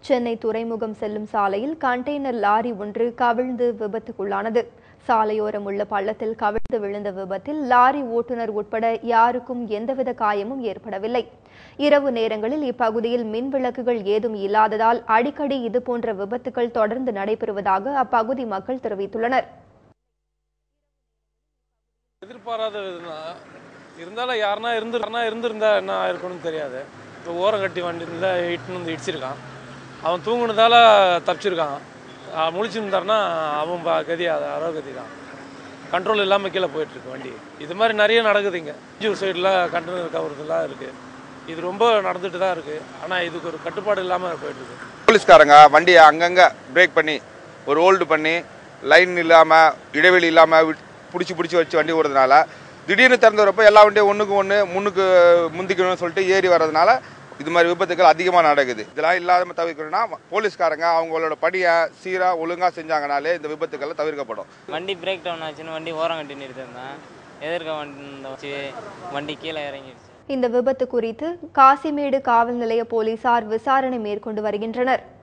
சென்னை துறைமுகம் செல்லும் சாலையில் கண்டெய்னர் லாரி ஒன்று கவிழ்ந்து விபத்துக்குள்ளானது சாலையோரம் உள்ள பள்ளத்தில் கவிழ்ந்து விழுந்த விபத்தில் லாரி ஓட்டுநர் உட்பட யாருக்கும் எந்தவித காயமும் ஏற்படவில்லை இரவு நேரங்களில் இப்பகுதியில் மின் விளக்குகள் ஏதும் இல்லாததால் அடிக்கடி இதுபோன்ற விபத்துகள் தொடர்ந்து நடைபெறுவதாக அப்பகுதி மக்கள் தெரிவித்துள்ளனர் எதிர்பாராத இதுதான் இருந்தாலும் யாருனா இருந்து யாருனா இருந்திருந்தா என்ன ஆயிருக்கும்னு தெரியாது இப்போ ஓரம் கட்டி வண்டி இருந்தால் இட்டுன்னு வந்து இடிச்சிருக்கான் அவன் தூங்குனதால தப்பிச்சிருக்கான் அவன் முழிச்சிருந்தாருன்னா அவன் ப- கதி அது அரோ கதி தான் கண்ட்ரோல் இல்லாமல் கீழே போயிட்டுருக்கு வண்டி இது மாதிரி நிறைய நடக்குதுங்க ஜூர் சைடில் கண்டெய்னர் கவுறதுலாம் இருக்குது இது ரொம்ப நடந்துட்டு தான் இருக்குது ஆனால் இதுக்கு ஒரு கட்டுப்பாடு இல்லாமல் போயிட்டுருக்கு போலீஸ்காரங்க வண்டியை அங்கங்கே பிரேக் பண்ணி ஒரு ஹோல்டு பண்ணி லைன் இல்லாமல் இடைவெளி இல்லாமல் பிடிச்சி பிடிச்சி வச்சு வண்டி ஓடுறதுனால திடீர்னு திறந்து வரப்போ எல்லா வண்டியும் ஒன்றுக்கு ஒன்று முன்னுக்கு முந்திக்கணும்னு சொல்லிட்டு ஏறி வர்றதுனால இது மாதிரி விபத்துக்கள் அதிகமாக நடக்குது இதெல்லாம் இல்லாமல் தவிர்க்கணும்னா போலீஸ்காரங்க அவங்களோட பணியை சீராக ஒழுங்காக செஞ்சாங்கனாலே இந்த விபத்துக்கள் தவிர்க்கப்படும் வண்டி பிரேக் டவுன் ஆச்சுன்னு வண்டி ஓரம் கட்டி நிறுத்திருந்தேன் எதிர்க்க வண்டி வச்சு வண்டி கீழே இறங்கிடுச்சு இந்த விபத்து குறித்து காசிமேடு காவல் நிலைய போலீசார் விசாரணை மேற்கொண்டு வருகின்றனர்